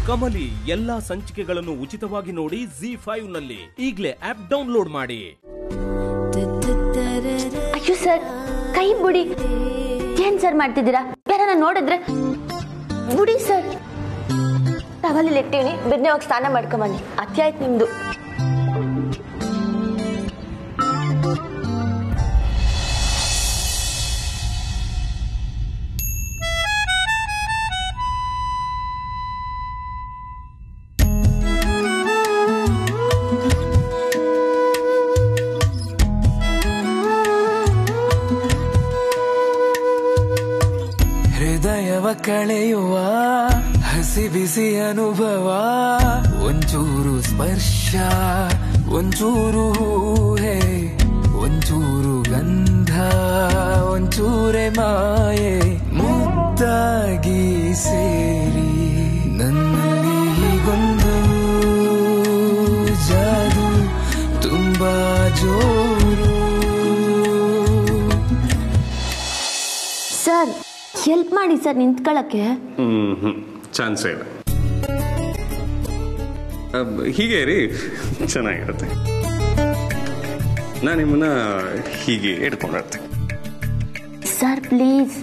ಕಮಲಿ ಎಲ್ಲಾ ಸಂಚಿಕೆಗಳನ್ನು ಉಚಿತವಾಗಿ ನೋಡಿ ಜಿ ಫೈವ್ ನಲ್ಲಿ ಈಗಲೇ ಆಪ್ ಡೌನ್ಲೋಡ್ ಮಾಡಿ ಅಯ್ಯೋ ಸರ್ ಕೈ ಬುಡಿ ಏನ್ ಸರ್ ಮಾಡ್ತಿದ್ದೀರಾ ಯಾರನ್ನ ನೋಡಿದ್ರೆ ಬುಡಿ ಸರ್ ಟವಲಲ್ಲಿ ಇಟ್ಟಿನಿ ಬಿರ್ನೆ ಹೋಗಿ ಸ್ನಾನ ಮಾಡ್ಕೊಂಬನ್ನಿ ಅತಿ ಆಯ್ತು ನಿಮ್ದು ಹೃದಯವ ಕಳೆಯುವ ಹಸಿ ಬಿಸಿ ಅನುಭವ ಒಂಚೂರು ಸ್ಪರ್ಶ ಒಂಚೂರು ಹೂಹೆ ಒಂಚೂರು ಗಂಧ ಒಂಚೂರೆ ಮಾಯೆ ಮುದ್ದಾಗಿ ಸೇರಿ ನನ್ನಲ್ಲಿ ಹೀಗೊಂದು ಜಾದು ತುಂಬಾ ಜೋರು ಸರ್ ಹೆಲ್ಪ್ ಮಾಡಿ ಸರ್ ನಿಂತ್ಕೊಳ್ಳಕ್ಕೆ ಹ್ಮ್ ಹ್ಮ್ ಚಾನ್ಸೇ ಇಲ್ಲ ಅಬ್, ಹೀಗೆ ರೀ ಚೆನ್ನಾಗಿರುತ್ತೆ ನಾನು ನಿಮ್ಮನ್ನ ಹೀಗೆ ಇಟ್ಕೊಂಡಿರ್ತೀನಿ ಸರ್ ಪ್ಲೀಸ್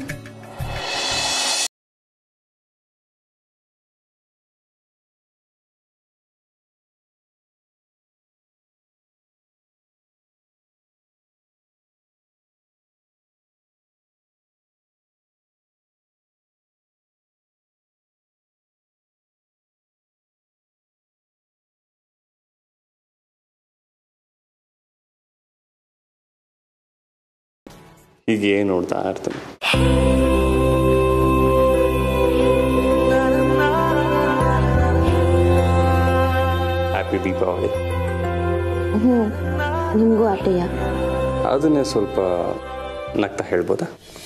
ಹೀಗೆ ನೋಡ್ತಾ ಇರ್ತೀನಿ ಹ್ಯಾಪಿ ದೀಪಾವಳಿ ಹ್ಞೂ ನಿಮಗೂ ಆಟೆಯ ಅದನ್ನೇ ಸ್ವಲ್ಪ ನಗ್ತಾ ಹೇಳ್ಬೋದಾ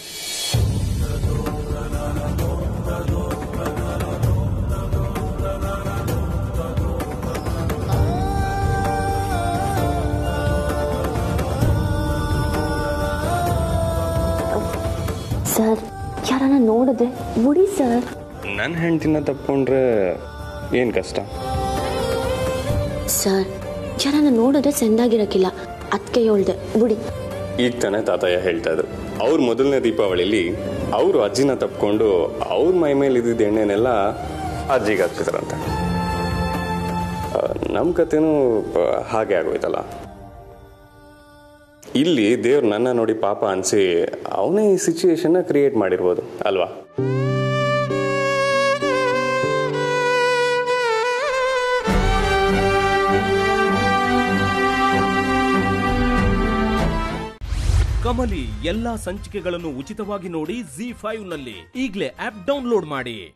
ಸರ್ ಯಾರನ್ನ ನೋಡಿದ್ರೆ ಬುಡಿ ಸರ್ ನನ್ನ ಹೆಂಡ್ತಿನ ತಪ್ಕೊಂಡ್ರೆ ಏನು ಕಷ್ಟ ಸರ್ ಯಾರನ್ನ ನೋಡಿದ್ರೆ ಸೆಂದಾಗಿರಕ್ಕಿಲ್ಲ ಅದಕ್ಕೆ ಹೇಳ್ದೆ ಬುಡಿ ಈಗ ತಾನೇ ತಾತಯ್ಯ ಹೇಳ್ತಾ ಇದ್ರು ಅವ್ರ ಮೊದಲನೇ ದೀಪಾವಳಿಲಿ ಅವರು ಅಜ್ಜಿನ ತಪ್ಕೊಂಡು ಅವ್ರ ಮೈ ಮೇಲೆ ಇದ್ದಿದ್ದ ಎಣ್ಣೆನೆಲ್ಲ ಅಜ್ಜಿಗೆ ಹಾಕ್ತಿದ್ರಂತೆ ನಮ್ಮ ಕತೆನೂ ಆ, ಹಾಗೆ ಆಗೋಯ್ತಲ್ಲ ಇಲ್ಲಿ ದೇವ್ರು ನನ್ನ ನೋಡಿ ಪಾಪ ಅನ್ಸಿ ಅವನೇ ಈ ಸಿಚುಯೇಷನ್ನ ಕ್ರಿಯೇಟ್ ಮಾಡಿರ್ಬೋದು ಅಲ್ವಾ ಕಮಲಿ ಎಲ್ಲಾ ಸಂಚಿಕೆಗಳನ್ನು ಉಚಿತವಾಗಿ ನೋಡಿ ಜಿ ಫೈವ್ ನಲ್ಲಿ ಈಗಲೇ ಆಪ್ ಡೌನ್ಲೋಡ್ ಮಾಡಿ